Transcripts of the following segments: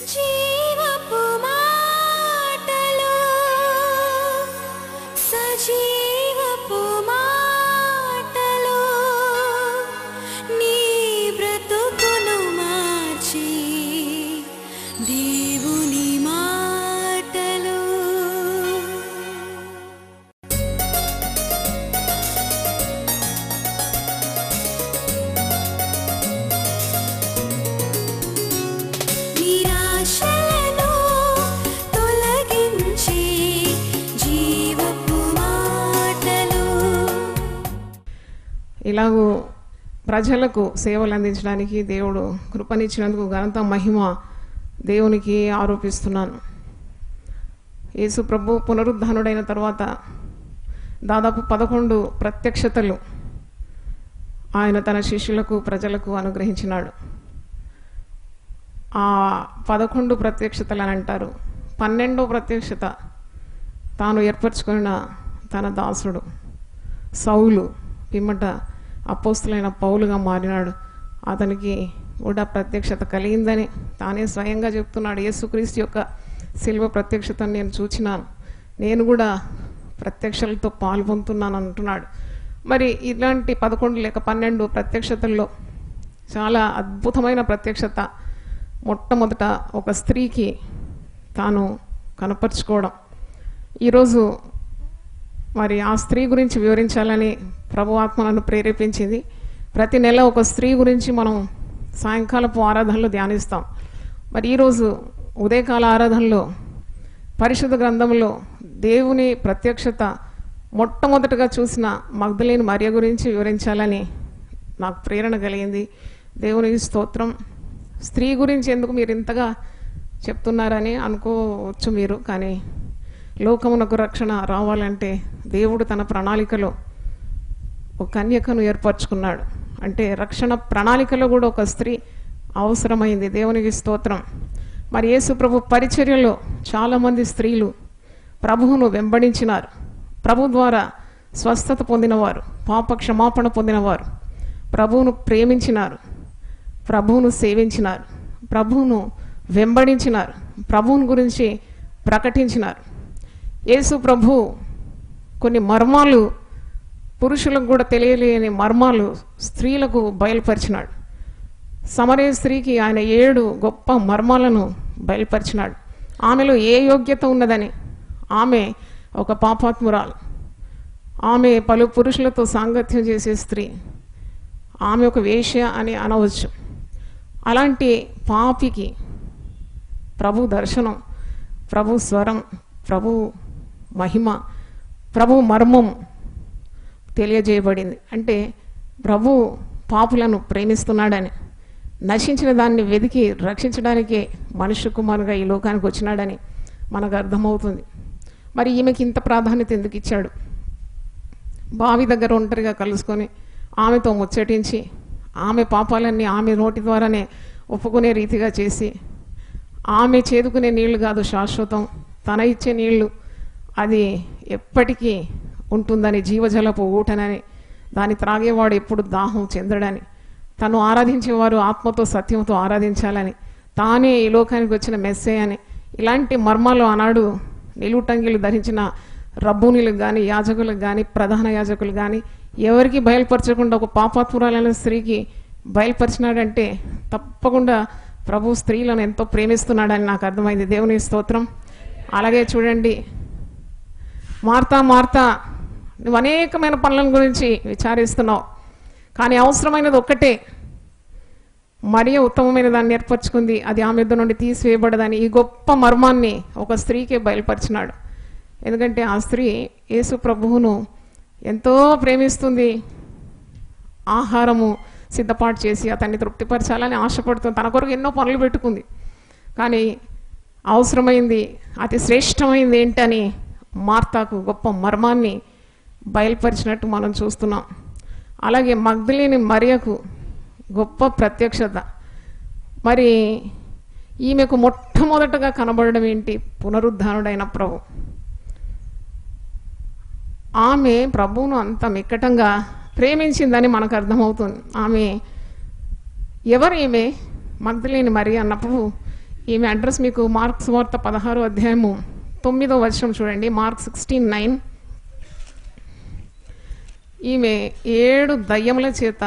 జీవపు మాటలు సజీవపు మాటలు నీ బ్రతుకును మార్చి దేవుని మాటలు నిరాశలను తొలగించి జీవపు మాటలు ఇలాగూ ప్రజలకు సేవలు అందించడానికి దేవుడు కృపనిచ్చినందుకు ఘనత మహిమ దేవునికి ఆరోపిస్తున్నాను యేసు ప్రభు పునరుద్ధానుడైన తర్వాత దాదాపు పదకొండు ప్రత్యక్షతలు ఆయన తన శిష్యులకు ప్రజలకు అనుగ్రహించినాడు ఆ పదకొండు ప్రత్యక్షతలు అని అంటారు పన్నెండో ప్రత్యక్షత తాను ఏర్పరచుకున్న తన దాసుడు సౌలు పిమ్మట అపోస్తులైన పౌలుగా మారినాడు అతనికి కూడా ప్రత్యక్షత కలిగిందని తానే స్వయంగా చెప్తున్నాడు యేసుక్రీస్తు యొక్క శిల్వ ప్రత్యక్షతను నేను చూచినాను నేను కూడా ప్రత్యక్షలతో పాల్గొంటున్నాను అంటున్నాడు మరి ఇలాంటి పదకొండు లేక పన్నెండు ప్రత్యక్షతల్లో చాలా అద్భుతమైన ప్రత్యక్షత మొట్టమొదట ఒక స్త్రీకి తాను కనపరుచుకోవడం ఈరోజు మరి ఆ స్త్రీ గురించి వివరించాలని ప్రభు ఆత్మ నన్ను ప్రేరేపించింది ప్రతి నెల ఒక స్త్రీ గురించి మనం సాయంకాలపు ఆరాధనలో ధ్యానిస్తాం మరి ఈరోజు ఉదయకాల ఆరాధనలో పరిశుద్ధ గ్రంథంలో దేవుని ప్రత్యక్షత మొట్టమొదటగా చూసిన మగ్ధలేని మరియ గురించి వివరించాలని నాకు ప్రేరణ కలిగింది దేవునికి స్తోత్రం స్త్రీ గురించి ఎందుకు మీరు ఇంతగా చెప్తున్నారని అనుకోవచ్చు మీరు కానీ లోకమునకు రక్షణ రావాలంటే దేవుడు తన ప్రణాళికలో ఒక కన్యకను ఏర్పరచుకున్నాడు అంటే రక్షణ ప్రణాళికలో కూడా ఒక స్త్రీ అవసరమైంది దేవునికి స్తోత్రం మరి యేసు ప్రభు పరిచర్యలో చాలామంది స్త్రీలు ప్రభువును వెంబడించినారు ప్రభు ద్వారా స్వస్థత పొందినవారు పాప క్షమాపణ పొందినవారు ప్రభువును ప్రేమించినారు ప్రభువును సేవించినారు ప్రభువును వెంబడించినారు ప్రభువుని గురించి ప్రకటించినారు యేసు ప్రభు కొన్ని మర్మాలు పురుషులకు కూడా తెలియలేని మర్మాలు స్త్రీలకు బయలుపరిచినాడు సమరే స్త్రీకి ఆయన ఏడు గొప్ప మర్మాలను బయలుపరిచినాడు ఆమెలో ఏ యోగ్యత ఉన్నదని ఆమె ఒక పాపాత్మురాలు ఆమె పలు పురుషులతో సాంగత్యం చేసే స్త్రీ ఆమె ఒక వేశ్య అని అనవచ్చు అలాంటి పాపికి ప్రభు దర్శనం ప్రభు స్వరం ప్రభు మహిమ ప్రభు మర్మం తెలియజేయబడింది అంటే ప్రభు పాపులను ప్రేమిస్తున్నాడని నశించిన దాన్ని వెతికి రక్షించడానికే మనుష్య కుమారుగా ఈ లోకానికి వచ్చినాడని మనకు అర్థమవుతుంది మరి ఈమెకి ఇంత ప్రాధాన్యత ఎందుకు ఇచ్చాడు బావి దగ్గర ఒంటరిగా కలుసుకొని ఆమెతో ముచ్చటించి ఆమె పాపాలన్నీ ఆమె నోటి ద్వారానే ఒప్పుకునే రీతిగా చేసి ఆమె చేదుకునే నీళ్లు కాదు శాశ్వతం తన ఇచ్చే నీళ్లు అది ఎప్పటికీ ఉంటుందని జీవజలపు ఊటనని దాన్ని త్రాగేవాడు ఎప్పుడు దాహం చెందడని తను ఆరాధించేవారు ఆత్మతో సత్యంతో ఆరాధించాలని తానే ఈ లోకానికి వచ్చిన మెస్సే అని ఇలాంటి మర్మాలు ఆనాడు నిలువుటంగిలు ధరించిన రబ్బునీలకు కానీ యాజకులకు కానీ ప్రధాన యాజకులు కానీ ఎవరికి బయలుపరచకుండా ఒక పాపాత్మురాలైన స్త్రీకి బయలుపరిచినాడంటే తప్పకుండా ప్రభు స్త్రీలను ఎంతో ప్రేమిస్తున్నాడని నాకు అర్థమైంది దేవుని స్తోత్రం అలాగే చూడండి మార్తా మార్తా నువ్వు అనేకమైన పనుల గురించి విచారిస్తున్నావు కానీ అవసరమైనది ఒక్కటే మరియ ఉత్తమమైన దాన్ని ఏర్పరచుకుంది అది ఆమె యుద్ధ నుండి తీసివేయబడదని ఈ గొప్ప మర్మాన్ని ఒక స్త్రీకే బయలుపరిచినాడు ఎందుకంటే ఆ స్త్రీ యేసు ప్రభువును ఎంతో ప్రేమిస్తుంది ఆహారము సిద్ధపాటు చేసి అతన్ని తృప్తిపరచాలని ఆశపడుతుంది తన కొరకు ఎన్నో పనులు పెట్టుకుంది కానీ అవసరమైంది అతి శ్రేష్టమైంది ఏంటని మార్తాకు గొప్ప మర్మాన్ని బయలుపరిచినట్టు మనం చూస్తున్నాం అలాగే మగ్ధలేని మరియకు గొప్ప ప్రత్యక్షత మరి ఈమెకు మొట్టమొదటగా కనబడడం ఏంటి పునరుద్ధానుడైన ప్రభు ఆమె ప్రభువును అంత మిక్కటంగా ప్రేమించిందని మనకు అర్థమవుతుంది ఆమె ఎవరు ఈమె మగ్ధలేని మరి అన్నప్పుడు ఈమె అడ్రస్ మీకు మార్క్స్ వార్త పదహారు అధ్యాయము తొమ్మిదో వర్షం చూడండి మార్క్ సిక్స్టీన్ నైన్ ఈమె ఏడు దయ్యముల చేత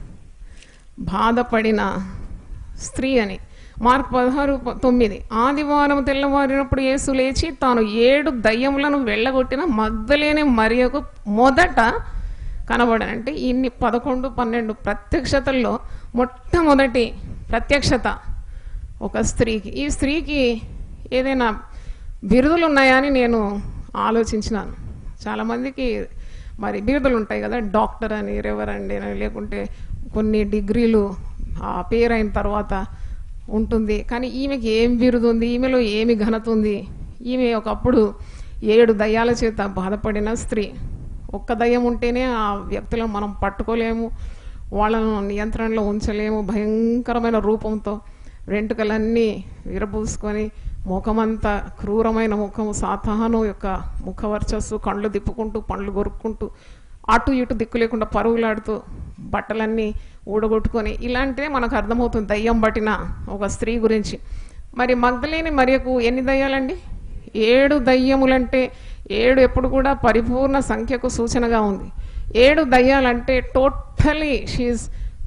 బాధపడిన స్త్రీ అని మార్క్ పదహారు ప- తొమ్మిది ఆదివారం తెల్లవారినప్పుడు యేసు లేచి తాను ఏడు దయ్యములను వెళ్ళగొట్టిన మగ్ధలేని మరియకు మొదట కనబడనంటే ఇన్ని పదకొండు పన్నెండు ప్రత్యక్షతల్లో మొట్టమొదటి ప్రత్యక్షత ఒక స్త్రీకి ఈ స్త్రీకి ఏదైనా బిరుదులు ఉన్నాయా అని నేను ఆలోచించినాను చాలామందికి మరి బిరుదులు ఉంటాయి కదా డాక్టర్ అని రెవరండి అని లేకుంటే కొన్ని డిగ్రీలు ఆ పేరైన తర్వాత ఉంటుంది కానీ ఈమెకి ఏం బిరుదు ఉంది ఈమెలో ఏమి ఘనత ఉంది ఈమె ఒకప్పుడు ఏడు దయ్యాల చేత బాధపడిన స్త్రీ ఒక్క దయ్యం ఉంటేనే ఆ వ్యక్తులను మనం పట్టుకోలేము వాళ్ళను నియంత్రణలో ఉంచలేము భయంకరమైన రూపంతో వెంట్రుకలన్నీ విరబూసుకొని ముఖమంతా క్రూరమైన ముఖం సాతాను యొక్క ముఖ వర్చస్సు కళ్ళు తిప్పుకుంటూ పండ్లు కొరుక్కుంటూ అటు ఇటు దిక్కు లేకుండా పరుగులాడుతూ బట్టలన్నీ ఊడగొట్టుకొని ఇలాంటిదే మనకు అర్థమవుతుంది దయ్యం పట్టిన ఒక స్త్రీ గురించి మరి మగ్ధలేని మరియకు ఎన్ని దయ్యాలండి ఏడు దయ్యములంటే ఏడు ఎప్పుడు కూడా పరిపూర్ణ సంఖ్యకు సూచనగా ఉంది ఏడు దయ్యాలంటే totally she's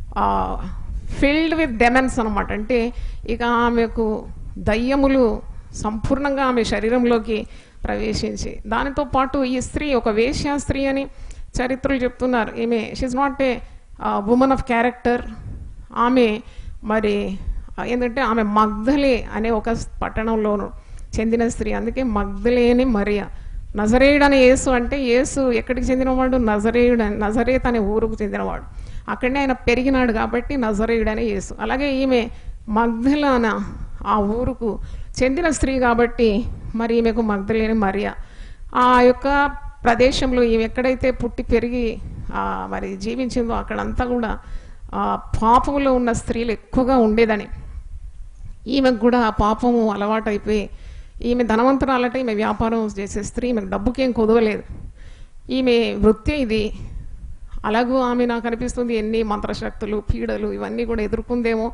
filled with demons అనమాట అంటే ఇక ఆమెకు దయ్యములు సంపూర్ణంగా ఆమె శరీరంలోకి ప్రవేశించి దానితో పాటు ఈ స్త్రీ ఒక వేశ్యా స్త్రీ అని చరిత్రలు చెప్తున్నారు ఈమె she's not a woman of character ఆమె మరి ఆ, ఏంటంటే ఆమె మగ్ధలే అనే ఒక పట్టణంలోను చెందిన స్త్రీ అందుకే మగ్ధలేని మరియా నజరేయుడు అనే యేసు అంటే యేసు ఎక్కడికి చెందినవాడు నజరేయుడు అని నజరేత్ అనే ఊరుకు చెందినవాడు అక్కడనే ఆయన పెరిగినాడు కాబట్టి నజరేయుడు అనే యేసు అలాగే ఈమె మగ్ధలాన ఆ ఊరుకు చెందిన స్త్రీ కాబట్టి మరి ఈమెకు మగ్ధలేని మరియా ఆ యొక్క ప్రదేశంలో ఈమె ఎక్కడైతే పుట్టి పెరిగి ఆ, మరి జీవించిందో అక్కడంతా కూడా ఆ, పాపంలో ఉన్న స్త్రీలు ఎక్కువగా ఉండేదని ఈమెకు కూడా ఆ పాపము అలవాటైపోయి ఈమె ధనవంతురాలట ఈమె వ్యాపారం చేసే స్త్రీ ఈమెకు డబ్బుకేం కుదవలేదు ఈమె వృత్తి ఇది అలాగూ ఆమె నాకు అనిపిస్తుంది ఎన్ని మంత్రశక్తులు పీడలు ఇవన్నీ కూడా ఎదుర్కొందేమో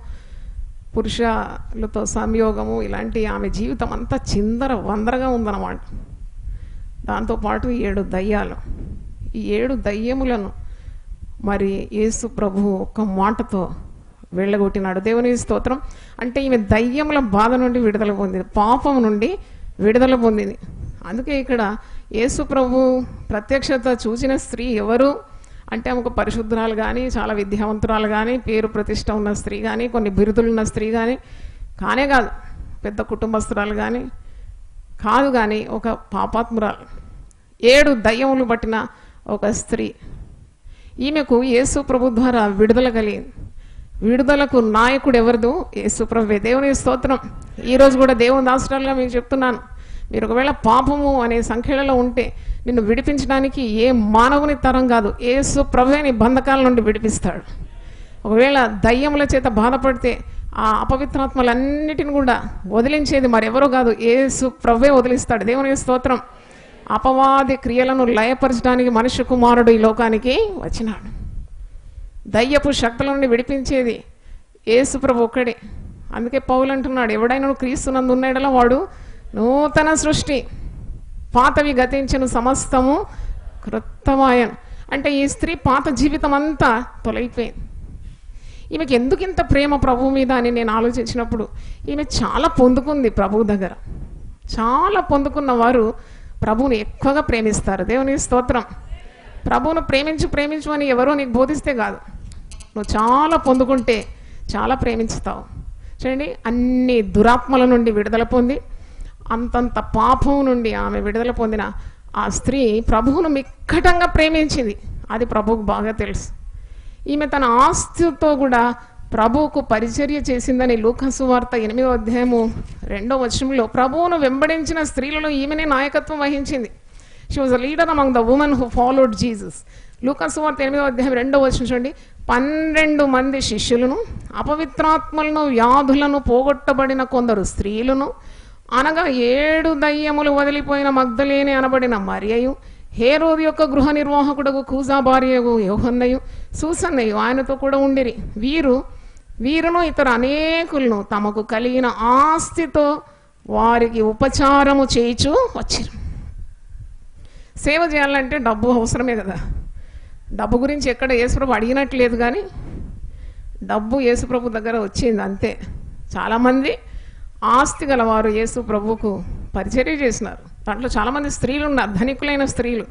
పురుషులతో సంయోగము ఇలాంటి ఆమె జీవితం అంతా చిందర వందరగా ఉందన్నమాట దాంతోపాటు ఏడు దయ్యాలు ఈ ఏడు దయ్యములను మరి యేసు ప్రభు ఒక్క మాటతో వెళ్ళగొట్టినాడు దేవుని స్తోత్రం అంటే ఈమె దయ్యముల బాధ నుండి విడుదల పొందింది పాపం నుండి విడుదల పొందింది అందుకే ఇక్కడ యేసు ప్రభు ప్రత్యక్షత చూసిన స్త్రీ ఎవరు అంటే ఆమె ఒక పరిశుద్ధురాలు కానీ చాలా విద్యావంతురాలు కానీ పేరు ప్రతిష్ట ఉన్న స్త్రీ కానీ కొన్ని బిరుదులు ఉన్న స్త్రీ కానీ కానే కాదు పెద్ద కుటుంబస్తురాలు కానీ కాదు కానీ ఒక పాపాత్మురాలు ఏడు దయ్యములు పట్టిన ఒక స్త్రీ ఈమెకు యేసు ప్రభు ద్వారా విడుదల కలిగింది విడుదలకు నాయకుడు ఎవరిదు యేసు ప్రభువే దేవుని స్తోత్రం ఈరోజు కూడా దేవుని దాసరాలుగా మీకు చెప్తున్నాను మీరు ఒకవేళ పాపము అనే సంఖ్యలలో ఉంటే నిన్ను విడిపించడానికి ఏ మానవుని తరం కాదు యేసు ప్రభువే నీ బంధకాల నుండి విడిపిస్తాడు ఒకవేళ దయ్యముల చేత బాధపడితే ఆ అపవిత్రాత్మలన్నిటిని కూడా వదిలించేది మరెవరో కాదు యేసు ప్రభువే వదిలిస్తాడు దేవుని స్తోత్రం అపవాది క్రియలను లయపరచడానికి మనుష్య కుమారుడు ఈ లోకానికి వచ్చినాడు దయ్యపు శక్తుల నుండి విడిపించేది యేసు ప్రభు ఒక్కడే అందుకే పౌలు అంటున్నాడు ఎవడైనా క్రీస్తునందు ఉన్నాడలా వాడు నూతన సృష్టి పాతవి గతించిన సమస్తము కృత్తమాయను అంటే ఈ స్త్రీ పాత జీవితం అంతా తొలగిపోయింది ఈమెకి ఎందుకు ఇంత ప్రేమ ప్రభువు మీద అని నేను ఆలోచించినప్పుడు ఈమె చాలా పొందుకుంది ప్రభువు దగ్గర చాలా పొందుకున్న వారు ప్రభువుని ఎక్కువగా ప్రేమిస్తారు దేవుని స్తోత్రం ప్రభువును ప్రేమించు ప్రేమించు అని ఎవరో నీకు బోధిస్తే కాదు నువ్వు చాలా పొందుకుంటే చాలా ప్రేమించుతావు చూడండి అన్ని దురాత్మల నుండి విడుదల పొంది అంతంత పాపం నుండి ఆమె విడుదల పొందిన ఆ స్త్రీ ప్రభువును మిక్కటంగా ప్రేమించింది అది ప్రభువుకు బాగా తెలుసు ఈమె తన ఆస్తితో కూడా ప్రభువుకు పరిచర్య చేసిందని లూకాసు వార్త ఎనిమిదో అధ్యాయము రెండో వచనంలో ప్రభువును వెంబడించిన స్త్రీలలో ఈమెనే నాయకత్వం వహించింది she was a leader among the women who followed Jesus లూకాసు వార్త ఎనిమిదో అధ్యాయం రెండో వచనం చూడండి పన్నెండు మంది శిష్యులను అపవిత్రాత్మలను వ్యాధులను పోగొట్టబడిన కొందరు స్త్రీలను అనగా ఏడు దయ్యములు వదిలిపోయిన మగ్ధలేని అనబడిన మరియయు హేరోదు యొక్క గృహ నిర్వాహకుడకు కూజా భార్యకు యోహన్నయు సూసన్నయు ఆయనతో కూడా ఉండిరి వీరు వీరును ఇతర అనేకులను తమకు కలిగిన ఆస్తితో వారికి ఉపచారము చేయిచు వచ్చిరు సేవ చేయాలంటే డబ్బు అవసరమే కదా డబ్బు గురించి ఎక్కడ యేసుప్రభు అడిగినట్లేదు కానీ డబ్బు యేసుప్రభు దగ్గర వచ్చింది అంతే చాలామంది ఆస్తి గలవారు యేసు ప్రభువుకు పరిచర్య చేసినారు దాంట్లో చాలామంది స్త్రీలు ఉన్నారు ధనికులైన స్త్రీలు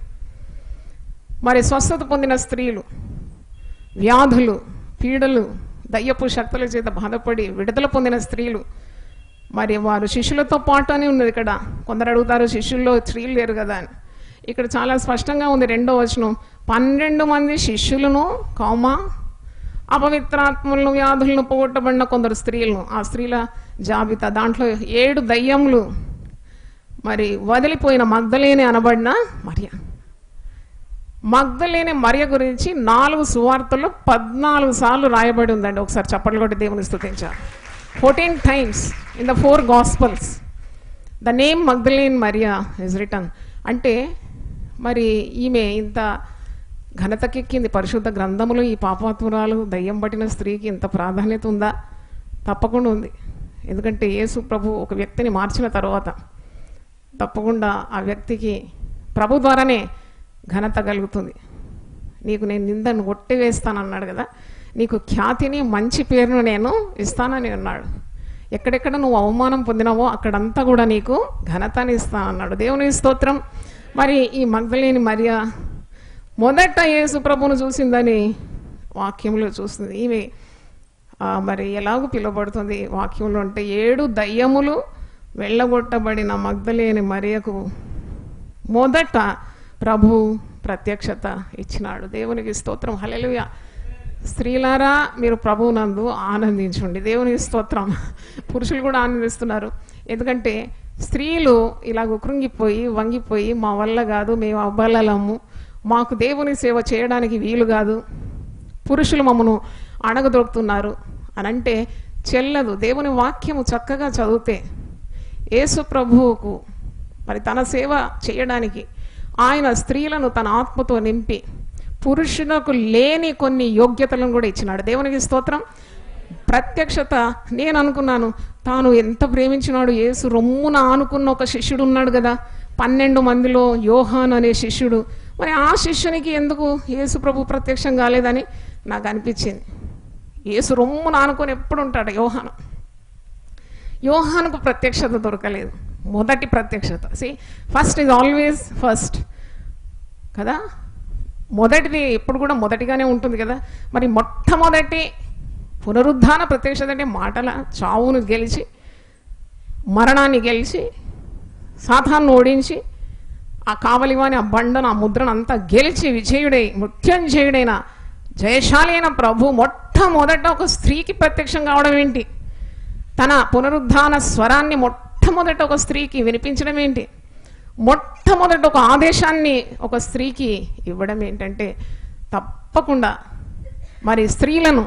మరి స్వస్థత పొందిన స్త్రీలు వ్యాధులు పీడలు దయ్యపు శక్తుల చేత బాధపడి విడుదల పొందిన స్త్రీలు మరి వారు శిష్యులతో పాటు అని ఉన్నది ఇక్కడ కొందరు అడుగుతారు శిష్యుల్లో స్త్రీలు లేరు కదా అని ఇక్కడ చాలా స్పష్టంగా ఉంది రెండో వచనం పన్నెండు మంది శిష్యులను కౌమ అపవిత్రాత్మలను వ్యాధులను పోగొట్టబడిన కొందరు స్త్రీలను ఆ స్త్రీల జాబితా దాంట్లో ఏడు దయ్యములు మరి వదిలిపోయిన మగ్ధలేని అనబడిన మరియ మగ్ధలేని మరియ గురించి నాలుగు సువార్తల్లో పద్నాలుగు సార్లు రాయబడి ఉందండి ఒకసారి చప్పట్లు కొట్టి దేవుని స్తుతించారు fourteen times in the four gospels the name Magdalene మరియా ఇస్ రిటర్న్ అంటే మరి ఈమె ఇంత ఘనతకెక్కింది పరిశుద్ధ గ్రంథములు ఈ పాపాత్మురాలు దయ్యం పట్టిన స్త్రీకి ఇంత ప్రాధాన్యత ఉందా తప్పకుండా ఉంది ఎందుకంటే యేసు ప్రభు ఒక వ్యక్తిని మార్చిన తర్వాత తప్పకుండా ఆ వ్యక్తికి ప్రభు ద్వారానే ఘనత కలుగుతుంది నీకు నేను నిందను కొట్టివేస్తానన్నాడు కదా నీకు ఖ్యాతిని మంచి పేరును నేను ఇస్తానని అన్నాడు ఎక్కడెక్కడ నువ్వు అవమానం పొందినావో అక్కడంతా కూడా నీకు ఘనతని ఇస్తానన్నాడు దేవుని స్తోత్రం మరి ఈ మగ్ధలేని మరియా మొదట యేసు ప్రభువును చూసిందని వాక్యంలో చూస్తుంది ఈమె ఆ, మరి ఎలాగూ పిలువబడుతుంది వాక్యంలో అంటే ఏడు దయ్యములు వెళ్ళగొట్టబడిన మగ్ధలేని మరియకు మొదట ప్రభు ప్రత్యక్షత ఇచ్చినాడు దేవునికి స్తోత్రం హల్లెలూయా స్త్రీలారా మీరు ప్రభువునందు ఆనందించండి దేవునికి స్తోత్రం పురుషులు కూడా ఆనందిస్తున్నారు ఎందుకంటే స్త్రీలు ఇలాగ కృంగిపోయి వంగిపోయి మా వల్ల కాదు మేము అబ్బలము మాకు దేవుని సేవ చేయడానికి వీలు కాదు పురుషులు మమ్మను అణగదొక్కుతున్నారు అని అంటే చెల్లదు దేవుని వాక్యము చక్కగా చదివితే యేసు ప్రభువుకు మరి తన సేవ చేయడానికి ఆయన స్త్రీలను తన ఆత్మతో నింపి పురుషులకు లేని కొన్ని యోగ్యతలను కూడా ఇచ్చినాడు దేవునికి స్తోత్రం ప్రత్యక్షత నేను అనుకున్నాను తాను ఎంత ప్రేమించినాడు యేసు రొమ్మున ఆనుకున్న ఒక శిష్యుడు ఉన్నాడు కదా పన్నెండు మందిలో యోహాన్ అనే శిష్యుడు మరి ఆ శిష్యునికి ఎందుకు యేసు ప్రభు ప్రత్యక్షం కాలేదని నాకు అనిపించింది యేసు రొమ్మున ఆనుకొని ఎప్పుడు ఉంటాడు యోహాను యోహానుకు ప్రత్యక్షత దొరకలేదు మొదటి ప్రత్యక్షత see first is always first కదా మొదటిది ఎప్పుడు కూడా మొదటిగానే ఉంటుంది కదా మరి మొట్టమొదటి పునరుద్ధాన ప్రత్యక్షత అంటే మాటల చావును గెలిచి మరణాన్ని గెలిచి సాతాన్ని ఓడించి ఆ కావలివాని ఆ బండను ఆ ముద్రను అంతా గెలిచి విజయుడై మృత్యుంజయుడైన జయశాలి అయిన ప్రభు మొట్టమొదట ఒక స్త్రీకి ప్రత్యక్షం కావడం ఏంటి తన పునరుద్ధాన స్వరాన్ని మొట్టమొదట ఒక స్త్రీకి వినిపించడం ఏంటి మొట్టమొదట ఒక ఆదేశాన్ని ఒక స్త్రీకి ఇవ్వడం ఏంటంటే తప్పకుండా మరి స్త్రీలను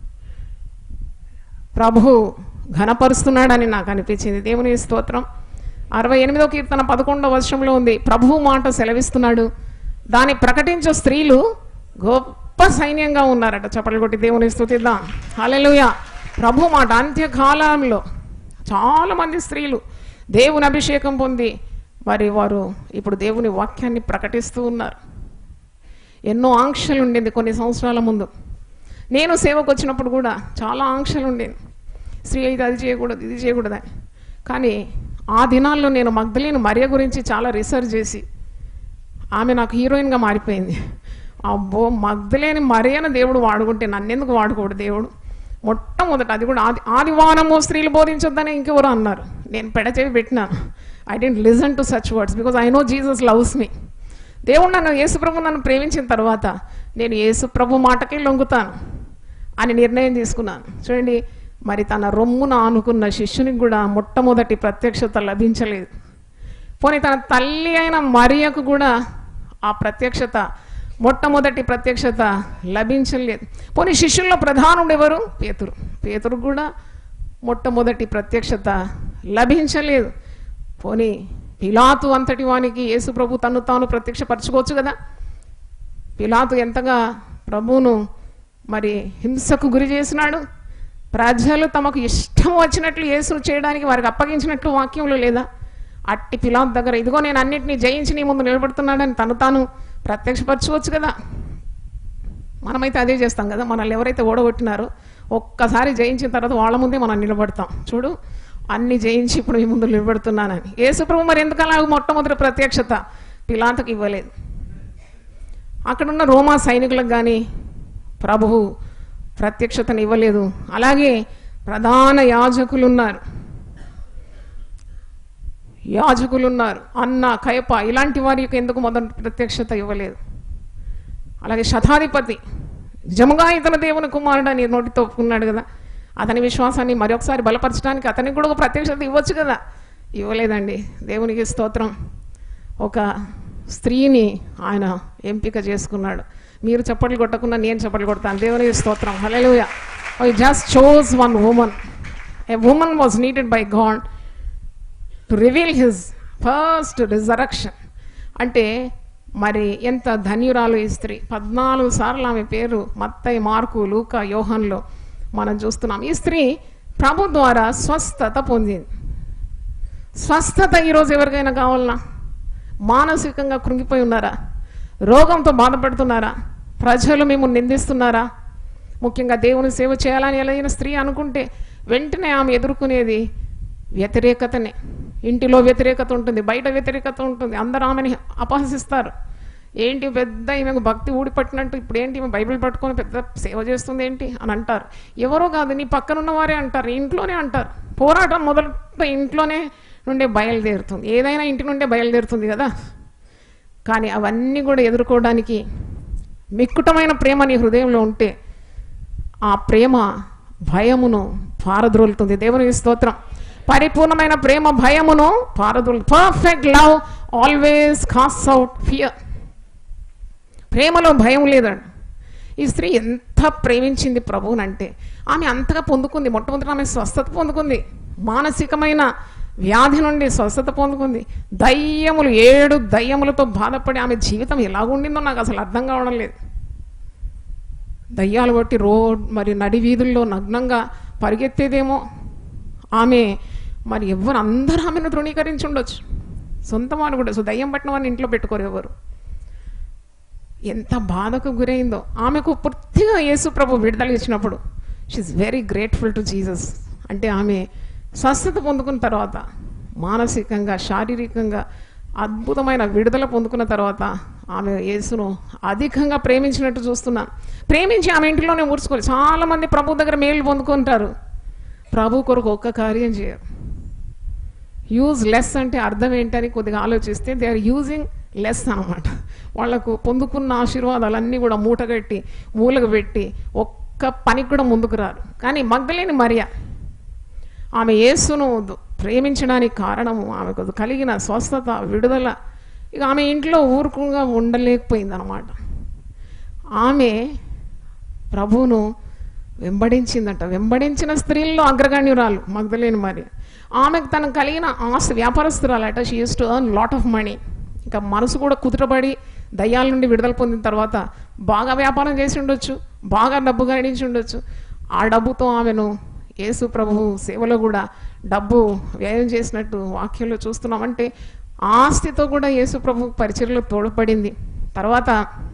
ప్రభు ఘనపరుస్తున్నాడని నాకు అనిపించింది దేవుని స్తోత్రం అరవై ఎనిమిదో కీర్తన పదకొండవ వర్షంలో ఉంది ప్రభు మాట సెలవిస్తున్నాడు దాన్ని ప్రకటించే స్త్రీలు గొప్ప సైన్యంగా ఉన్నారట చప్పట్లు కొట్టి దేవుని స్తుతిద్దాం హల్లెలూయా ప్రభు మాట అంత్యకాలంలో చాలా మంది స్త్రీలు దేవుని అభిషేకం పొంది మరి వారు ఇప్పుడు దేవుని వాక్యాన్ని ప్రకటిస్తూ ఉన్నారు ఎన్నో ఆంక్షలు ఉండింది కొన్ని సంవత్సరాల ముందు నేను సేవకు వచ్చినప్పుడు కూడా చాలా ఆంక్షలు ఉండేది స్త్రీ ఇది అది చేయకూడదు ఇది చేయకూడదని కానీ ఆ దినాల్లో నేను మగ్ధలేని మరియ గురించి చాలా రీసెర్చ్ చేసి ఆమె నాకు హీరోయిన్గా మారిపోయింది అబ్బో మగ్ధలేని మరియను దేవుడు వాడుకుంటే నన్నెందుకు వాడుకోడు దేవుడు మొట్టమొదట అది కూడా ఆది ఆదివానము స్త్రీలు బోధించొద్దని ఇంకెవరో అన్నారు నేను పెడచేవి పెట్టినాను I didn't listen to such words because I know Jesus loves me దేవుడు నన్ను యేసుప్రభు నన్ను ప్రేమించిన తర్వాత నేను యేసుప్రభు మాటకే లొంగుతాను అని నిర్ణయం తీసుకున్నాను చూడండి మరి తన రొమ్మున ఆనుకున్న శిష్యునికి కూడా మొట్టమొదటి ప్రత్యక్షత లభించలేదు పోనీ తన తల్లి అయిన మరియకు కూడా ఆ ప్రత్యక్షత మొట్టమొదటి ప్రత్యక్షత లభించలేదు పోనీ శిష్యుల్లో ప్రధానుడు ఎవరు పేతురు పేతురు కూడా మొట్టమొదటి ప్రత్యక్షత లభించలేదు పోనీ పిలాతు అంతటి వానికి యేసు ప్రభు తను తాను ప్రత్యక్షపరచుకోవచ్చు కదా పిలాతు ఎంతగా ప్రభువును మరి హింసకు గురి చేసినాడు ప్రజలు తమకు ఇష్టం వచ్చినట్లు యేసును చేయడానికి వారికి అప్పగించినట్లు వాక్యంలో లేదా అట్టి పిలాత్ దగ్గర ఇదిగో నేను అన్నిటినీ జయించి నీ ముందు నిలబడుతున్నాడని తను తాను ప్రత్యక్షపరచుకోవచ్చు కదా మనమైతే అదే చేస్తాం కదా మనల్ని ఎవరైతే ఓడగొట్టినారో ఒక్కసారి జయించిన తర్వాత వాళ్ళ ముందే మనం నిలబడతాం చూడు అన్ని జయించి ఇప్పుడు మీ ముందు నిలబడుతున్నానని యేసుప్రభు మరి ఎందుకు అలా మొట్టమొదటి ప్రత్యక్షత పిలాతకు ఇవ్వలేదు అక్కడున్న రోమా సైనికులకు కానీ ప్రభువు ప్రత్యక్షతను ఇవ్వలేదు అలాగే ప్రధాన యాజకులు ఉన్నారు యాజకులు ఉన్నారు అన్న కయప ఇలాంటి వారికి ఎందుకు మొదటి ప్రత్యక్షత ఇవ్వలేదు అలాగే శతాధిపతి నిజముగా ఇతను దేవుని కుమారుడు అని నోటితో ఒప్పుకున్నాడు కదా అతని విశ్వాసాన్ని మరొకసారి బలపరచడానికి అతనికి కూడా ఒక ప్రత్యక్షత ఇవ్వచ్చు కదా ఇవ్వలేదండి దేవునికి స్తోత్రం ఒక స్త్రీని ఆయన ఎంపిక చేసుకున్నాడు మీరు చప్పట్లు కొట్టకుండా నేను చప్పట్లు కొడతాను దేవునికి స్తోత్రం hallelujah I just chose one woman a woman was needed by God to reveal his first resurrection అంటే మరి ఎంత ధన్యురాలు ఈ స్త్రీ పద్నాలుగు సార్లు ఆమె పేరు మత్తయి మార్కు లూకా యోహన్లో మనం చూస్తున్నాం ఈ స్త్రీ ప్రభు ద్వారా స్వస్థత పొందింది స్వస్థత ఈరోజు ఎవరికైనా కావాలన్నా మానసికంగా కృంగిపోయి ఉన్నారా రోగంతో బాధపడుతున్నారా ప్రజలు మేము నిందిస్తున్నారా ముఖ్యంగా దేవుని సేవ చేయాలని ఎలాగైనా స్త్రీ అనుకుంటే వెంటనే ఆమె ఎదుర్కొనేది వ్యతిరేకతనే ఇంటిలో వ్యతిరేకత ఉంటుంది బయట వ్యతిరేకత ఉంటుంది అందరూ ఆమెని అపహసిస్తారు ఏంటి పెద్ద ఈమెకు భక్తి ఊడిపట్టినట్టు ఇప్పుడు ఏంటి ఈమె బైబిల్ పట్టుకొని పెద్ద సేవ చేస్తుంది ఏంటి అని అంటారు ఎవరో కాదు నీ పక్కనున్న వారే అంటారు ఇంట్లోనే అంటారు పోరాటం మొదట ఇంట్లోనే నుండే బయలుదేరుతుంది ఏదైనా ఇంటి నుండే బయలుదేరుతుంది కదా కానీ అవన్నీ కూడా ఎదుర్కోవడానికి మిక్కుటమైన ప్రేమ నీ హృదయంలో ఉంటే ఆ ప్రేమ భయమును పారద్రోలుతుంది దేవునికి స్తోత్రం పరిపూర్ణమైన ప్రేమ భయమును పారద్రోలు perfect love always casts out fear ప్రేమలో భయం లేదండి ఈ స్త్రీ ఎంత ప్రేమించింది ప్రభువునంటే ఆమె అంతగా పొందుకుంది మొట్టమొదటి ఆమె స్వస్థత పొందుకుంది మానసికమైన వ్యాధి నుండి స్వస్థత పొందుకుంది దయ్యములు ఏడు దయ్యములతో బాధపడి ఆమె జీవితం ఎలాగుండిందో నాకు అసలు అర్థం కావడం లేదు దయ్యాలు బట్టి రోడ్ మరి నడి వీధుల్లో నగ్నంగా పరిగెత్తేదేమో ఆమె మరి ఎవరు అందరూ ఆమెను తృణీకరించి ఉండొచ్చు సొంత వాళ్ళు కూడా సో దయ్యం పట్టిన వారిని ఇంట్లో పెట్టుకోరు ఎవరు ఎంత బాధకు గురైందో ఆమెకు పూర్తిగా యేసు ప్రభు విడుదల ఇచ్చినప్పుడు she's very grateful to Jesus అంటే ఆమె స్వస్థత పొందుకున్న తర్వాత మానసికంగా శారీరకంగా అద్భుతమైన విడుదల పొందుకున్న తర్వాత ఆమె యేసును అధికంగా ప్రేమించినట్టు చూస్తున్నాను ప్రేమించి ఆమె ఇంటిలోనే ఊడ్చుకోవాలి చాలా మంది ప్రభు దగ్గర మేలు పొందుకుంటారు ప్రభు కొరకు ఒక్క కార్యం చేయరు యూజ్ లెస్ అంటే అర్థం ఏంటని కొద్దిగా ఆలోచిస్తే దే ఆర్ యూజింగ్ లెస్ అనమాట వాళ్లకు పొందుకున్న ఆశీర్వాదాలన్నీ కూడా మూటగట్టి మూలకు పెట్టి ఒక్క పనికి కూడా ముందుకు రారు కానీ మగ్ధలేని మరియ ఆమె యేసును దు- ప్రేమించడానికి కారణము ఆమెకు కలిగిన స్వస్థత విడుదల ఇక ఆమె ఇంట్లో ఊరుకుగా ఉండలేకపోయింది అనమాట ఆమె ప్రభువును వెంబడించిందట వెంబడించిన స్త్రీల్లో అగ్రగణ్యురాలు మగ్ధలేని మరి ఆమెకు తనకు కలిగిన ఆస్తి వ్యాపారస్తురాలట she used to earn lot of money ఇంకా మనసు కూడా కుదుటపడి దయ్యాల నుండి విడుదల పొందిన తర్వాత బాగా వ్యాపారం చేసి ఉండొచ్చు బాగా డబ్బు గడించి ఉండొచ్చు ఆ డబ్బుతో ఆమెను యేసు ప్రభువు సేవలో కూడా డబ్బు వ్యయం చేసినట్టు వాక్యంలో చూస్తున్నామంటే ఆస్తితో కూడా యేసు ప్రభు పరిచయలో తోడ్పడింది తర్వాత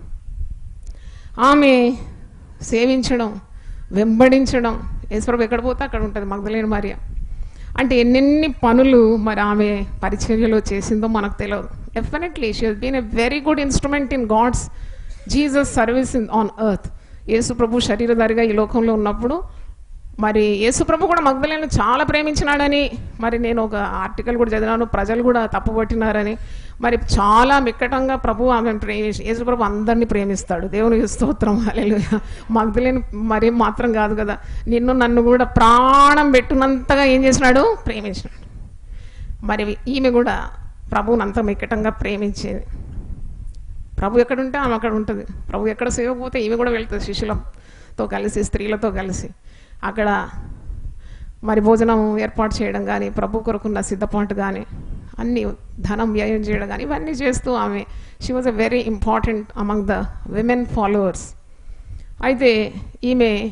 ఆమె సేవించడం వెంబడించడం యేసుప్రభు ఎక్కడ పోతే అక్కడ ఉంటుంది మగ్ధలేని మరియ అంటే ఎన్నెన్ని పనులు మరి ఆమె పరిచర్యలో చేసిందో మనకు తెలియదు definitely she has been a very good instrument in God's Jesus service in on earth Yesu ప్రభు శరీరధారిగా ఈ లోకంలో ఉన్నప్పుడు మరి యేసు ప్రభు కూడా మగ్ధలేను చాలా ప్రేమించినాడని మరి నేను ఒక ఆర్టికల్ కూడా చదివాను ప్రజలు కూడా తప్పుపట్టినారని మరి చాలా మిక్కటంగా ప్రభు ఆమె ప్రేమించి యేసు ప్రభు అందరినీ ప్రేమిస్తాడు దేవునికి స్తోత్రం హల్లెలూయా మగ్ధలేని మరి మాత్రం కాదు కదా నిన్ను నన్ను కూడా ప్రాణం పెట్టునంతగా ఏం చేసినాడు ప్రేమించినాడు మరి ఈమె కూడా ప్రభువుని అంత మిక్కటంగా ప్రేమించేది ప్రభు ఎక్కడుంటే ఆమె అక్కడ ఉంటుంది ప్రభు ఎక్కడ సేవ పోతే ఈమె కూడా వెళ్తుంది శిష్యులతో కలిసి స్త్రీలతో కలిసి అక్కడ మరి భోజనం ఏర్పాటు చేయడం కానీ ప్రభు కొరకున్న సిద్ధపాటు కానీ అన్ని ధనం వ్యయం చేయడం కానీ ఇవన్నీ చేస్తూ ఆమె she was a very important among the women followers అయితే ఈమె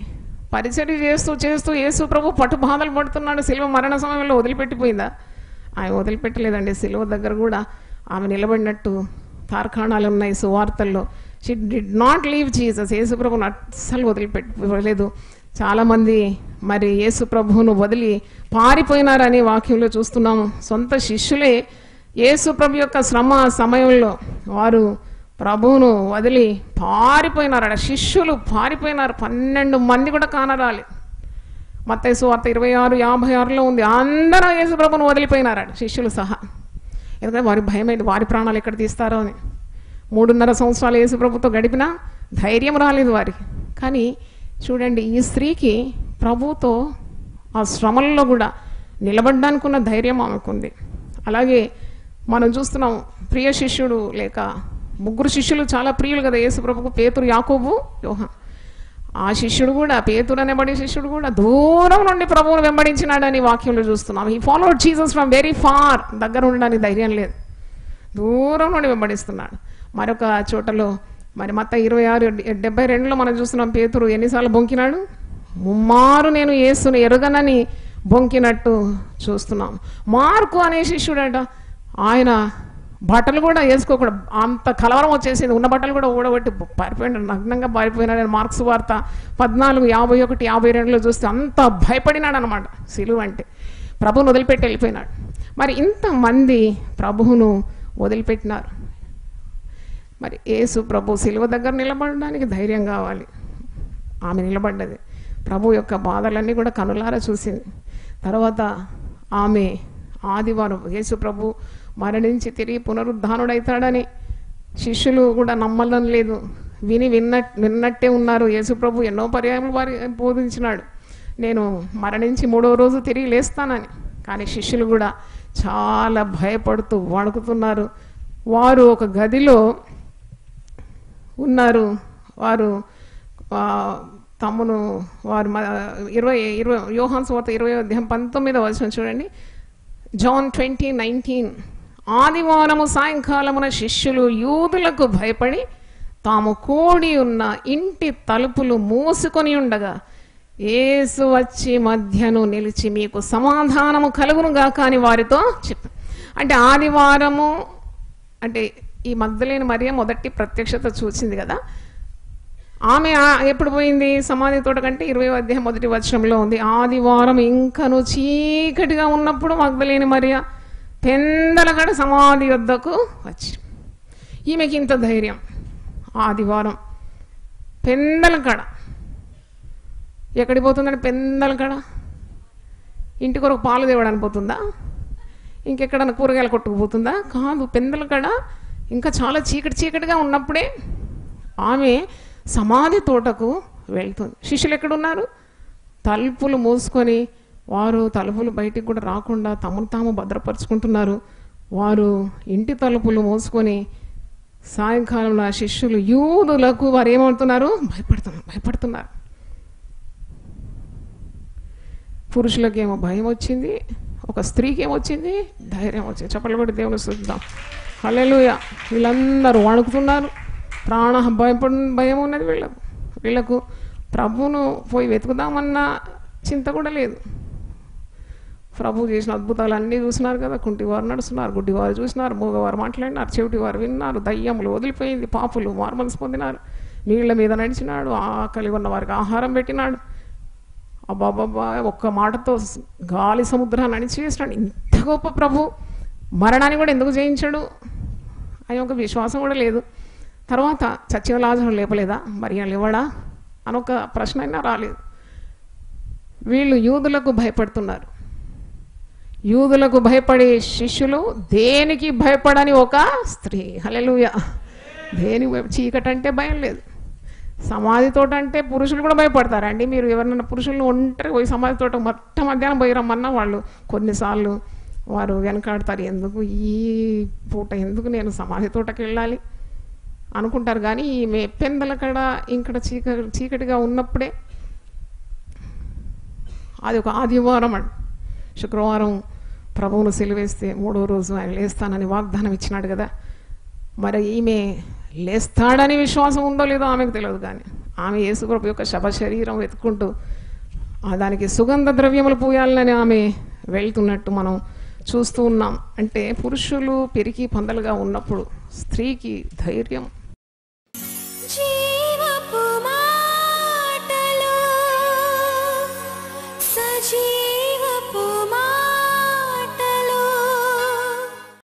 పరిచర్య చేస్తూ చేస్తూ యేసు ప్రభు పట్టు బాధలు పడుతున్నాడు సిలువ మరణ సమయంలో వదిలిపెట్టిపోయిందా ఆయన వదిలిపెట్టలేదండి సిలువ దగ్గర కూడా ఆమె నిలబడినట్టు తార్కాణాలు ఉన్నాయి సువార్తల్లో she did not leave Jesus Yesu ప్రభుని అస్సలు వదిలిపెట్టలేదు చాలామంది మరి యేసు ప్రభువును వదిలి పారిపోయినారని వాక్యంలో చూస్తున్నాము సొంత శిష్యులే యేసు ప్రభు యొక్క శ్రమ సమయంలో వారు ప్రభువును వదిలి పారిపోయినారు శిష్యులు పారిపోయినారు పన్నెండు మంది కూడా కానరాలి మత్తయి వార్త ఇరవై ఆరు యాభై ఆరులో ఉంది అందరూ యేసు ప్రభువును వదిలిపోయినారట శిష్యులు సహా ఎందుకంటే వారి భయమైంది వారి ప్రాణాలు ఎక్కడ తీస్తారో అని మూడున్నర సంవత్సరాలు యేసు ప్రభుతో గడిపినా ధైర్యం రాలేదు వారికి కానీ చూడండి ఈ స్త్రీకి ప్రభుతో ఆ శ్రమల్లో కూడా నిలబడడానికి ఉన్న ధైర్యం ఆమెకుంది అలాగే మనం చూస్తున్నాం ప్రియ శిష్యుడు లేక ముగ్గురు శిష్యులు చాలా ప్రియులు కదా యేసు ప్రభుకు పేతురు యాకోబు యోహన్ ఆ శిష్యుడు కూడా పేతురు అనేబడి శిష్యుడు కూడా దూరం నుండి ప్రభువును వెంబడించినాడని వాక్యంలో చూస్తున్నాం ఈ followed Jesus from very far దగ్గర ఉండడానికి ధైర్యం లేదు దూరం నుండి వెంబడిస్తున్నాడు మరొక చోటలో మరి మత్త ఇరవై ఆరు డెబ్బై రెండులో మనం చూస్తున్నాం పేతురు ఎన్నిసార్లు బొంకినాడు ముమ్మారు నేను యేసును ఎరుగనని బొంకినట్టు చూస్తున్నాం మార్కు అనే శిష్యుడట ఆయన బట్టలు కూడా వేసుకోకూడదు అంత కలవరం వచ్చేసింది ఉన్న బట్టలు కూడా ఊడబట్టి పారిపోయినాడు నగ్నంగా పారిపోయినాడు మార్క్స్ వార్త పద్నాలుగు యాభై ఒకటి యాభై రెండులో చూస్తే అంత భయపడినాడు అనమాట సిలువ అంటే ప్రభువును వదిలిపెట్టి వెళ్ళిపోయినాడు మరి ఇంతమంది ప్రభువును వదిలిపెట్టినారు మరి యేసు ప్రభు సిలువ దగ్గర నిలబడడానికి ధైర్యం కావాలి ఆమె నిలబడ్డది ప్రభు యొక్క బాధలన్నీ కూడా కనులారా చూసింది తర్వాత ఆమె ఆదివారం యేసు ప్రభు మరణించి తిరిగి పునరుద్ధానుడవుతాడని శిష్యులు కూడా నమ్మడం లేదు విని విన్న విన్నట్టే ఉన్నారు యేసు ప్రభు ఎన్నో పర్యాయములు వారి బోధించినాడు నేను మరణించి మూడో రోజు తిరిగి లేస్తానని కానీ శిష్యులు కూడా చాలా భయపడుతూ వణుకుతున్నారు వారు ఒక గదిలో ఉన్నారు వారు ఆ, తమ్మును వారు మ- ఇరవై ఇరవై యోహాన్ సువార్త ఇరవై అధ్యాయం పంతొమ్మిదో వచ్చిన చూడండి జాన్ ట్వంటీ నైన్టీన్ ఆదివారము సాయంకాలమున శిష్యులు యూదులకు భయపడి తాము కూడి ఉన్న ఇంటి తలుపులు మూసుకొని ఉండగా యేసు వచ్చి మధ్యను నిలిచి మీకు సమాధానము కలుగును గాక అని వారితో చెప్పు అంటే ఆదివారము అంటే ఈ మగ్ధలేని మరియ మొదటి ప్రత్యక్షత చూసింది కదా ఆమె ఆ- ఎప్పుడు పోయింది సమాధి తోట కంటే ఇరవై అధ్యాయం మొదటి వచనంలో ఉంది ఆదివారం ఇంకను చీకటిగా ఉన్నప్పుడు మగ్ధలేని మరియ పెందలగడ సమాధి వద్దకు వచ్చి ఈమెకి ఇంత ధైర్యం ఆదివారం పెందలకడ ఎక్కడికి పోతుందంటే పెందలకడ ఇంటి కొరకు పాలు తేవడానికి పోతుందా ఇంకెక్కడన్నా కూరగాయలు కొట్టుకుపోతుందా కాదు పెందలకడ ఇంకా చాలా చీకటి చీకటిగా ఉన్నప్పుడే ఆమె సమాధి తోటకు వెళ్తుంది శిష్యులు ఎక్కడున్నారు తలుపులు మూసుకొని వారు తలుపులు బయటికి కూడా రాకుండా తమను తాము భద్రపరుచుకుంటున్నారు వారు ఇంటి తలుపులు మూసుకొని సాయంకాలంలో ఆ శిష్యులు యూదులకు వారు ఏమవుతున్నారు భయపడుతున్నారు భయపడుతున్నారు పురుషులకేమో భయం వచ్చింది ఒక స్త్రీకి ఏమొచ్చింది ధైర్యం వచ్చింది చెప్పలు కూడా దేవుని చూద్దాం హల్లెలూయా వీళ్ళందరూ వణుకుతున్నారు ప్రాణ భయపడి భయం ఉన్నది వీళ్ళకు వీళ్ళకు ప్రభువును పోయి వెతుకుదామన్న చింత కూడా లేదు ప్రభు చేసిన అద్భుతాలు అన్నీ చూసినారు కదా కుంటివారు నడుస్తున్నారు గుడ్డివారు చూసినారు మూగవారు మాట్లాడినారు చెవిటివారు విన్నారు దయ్యములు వదిలిపోయింది పాపులు మార్మల్స్ పొందినారు నీళ్ల మీద నడిచినాడు ఆకలి ఉన్న వారికి ఆహారం పెట్టినాడు అబ్బాబాబా ఒక్క మాటతో స్- గాలి సముద్రాన్ని అణిచివేసినాడు ఇంత గొప్ప ప్రభు మరణాన్ని కూడా ఎందుకు జయించాడు అని ఒక విశ్వాసం కూడా లేదు తర్వాత చచ్చిన లాజరు లేపలేదా మరి వాళ్ళు ఇవ్వడా అని ఒక ప్రశ్న అయినా రాలేదు వీళ్ళు యూదులకు భయపడుతున్నారు యూదులకు భయపడే శిష్యులు దేనికి భయపడని ఒక స్త్రీ హలెలుయ దేనికి భయ- చీకటంటే భయం లేదు సమాధి తోట అంటే పురుషులు కూడా భయపడతారండి మీరు ఎవరినైనా పురుషులను ఒంటరి పోయి సమాధి తోట మొట్ట మధ్యాహ్నం పోయి రమ్మన్నా వాళ్ళు కొన్నిసార్లు వారు వెనకాడతారు ఎందుకు ఈ పూట ఎందుకు నేను సమాధి తోటకి వెళ్ళాలి అనుకుంటారు కానీ ఈమె పెందల కడ ఇక్కడ చీక చీకటిగా ఉన్నప్పుడే అది ఒక ఆదివారం అండి శుక్రవారం ప్రభువును సెలివేస్తే మూడో రోజు ఆయన లేస్తానని వాగ్దానం ఇచ్చినాడు కదా మరి ఈమె లేస్తాడని విశ్వాసం ఉందో లేదో ఆమెకు తెలియదు కానీ ఆమె యేసుప్రభు యొక్క శవ శరీరం వెతుక్కుంటూ ఆ దానికి సుగంధ ద్రవ్యములు పూయాలని ఆమె వెళ్తున్నట్టు మనం చూస్తూ ఉన్నాం అంటే పురుషులు పెరిగి పందలుగా ఉన్నప్పుడు స్త్రీకి ధైర్యం జీవపు మాటలు సజీవ